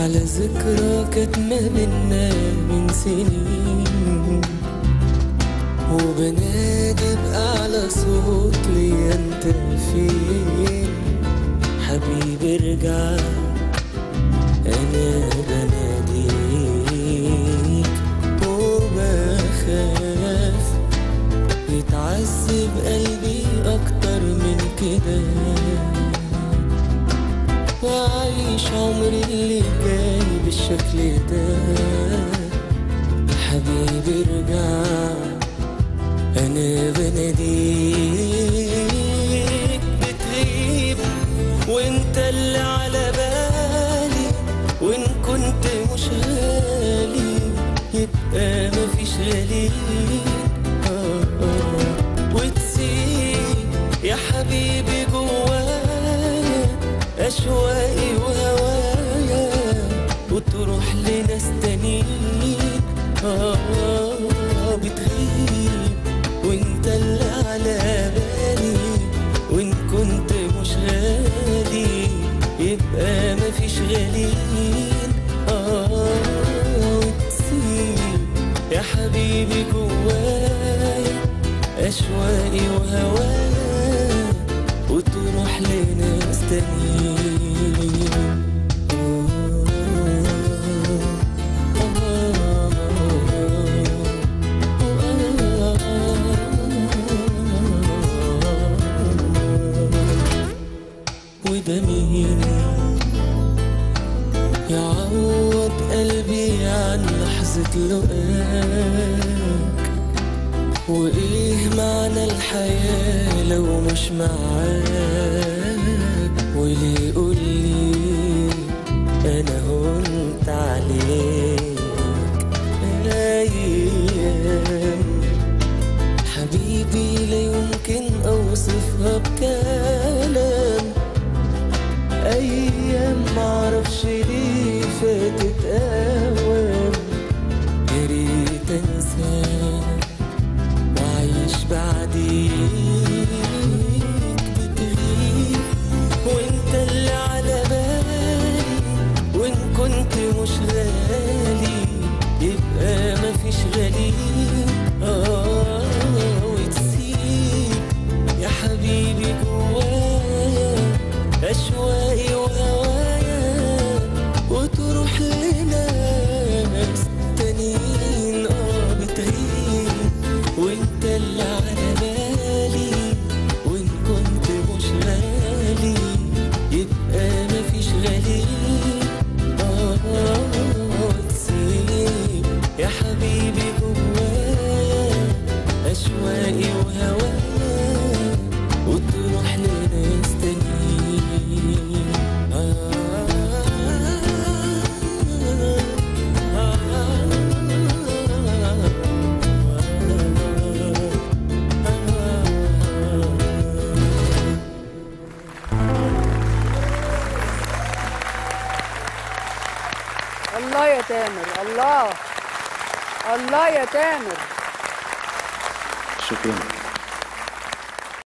على ذكرى كانت ما بينا من سنين وبنادي بأعلى صوت ليا انت فين حبيبي ارجع انا بناديك وبخاف يتعذب قلبي اكتر من كده وعايش عمري اللي جاي بالشكل ده حبيبي ارجع انا بناديك بتغيب وانت اللي على بالي وان كنت مش غالي يبقى مفيش غالي آه آه وتسيب يا حبيبي جوايا أشواقي وهوايا وتروح لناس تانيين آه بتغيب وانت اللي على بالي وان كنت مش غالي يبقى مفيش غاليين آه وتسيب يا حبيبي جوايا أشواقي وهوايا وتروح لناس تانيين وده مين يعوض قلبي عن لحظة لقاك وإيه معنى الحياة لو مش معاك وليه قولي أنا هنت عليك أيام حبيبي لا يمكن أوصفها بكلام أيام معرفش ليه فاتت أوام يا ريت أنساك وعايش بعديك بتغيب وانت اللي على بالي وان كنت مش غالي يبقى مفيش غالي اه وتسيب يا حبيبي جوايا اشواقي وهوايا وتروح لناس تانيين اه بتغيب وانت اللي على بالي وان كنت مش غالي يبقى مفيش غالي اه تسيب يا حبيبي جوايا اشواقي وهوايا وتروح لناس تانيين الله يا تامر الله الله يا تامر شكرا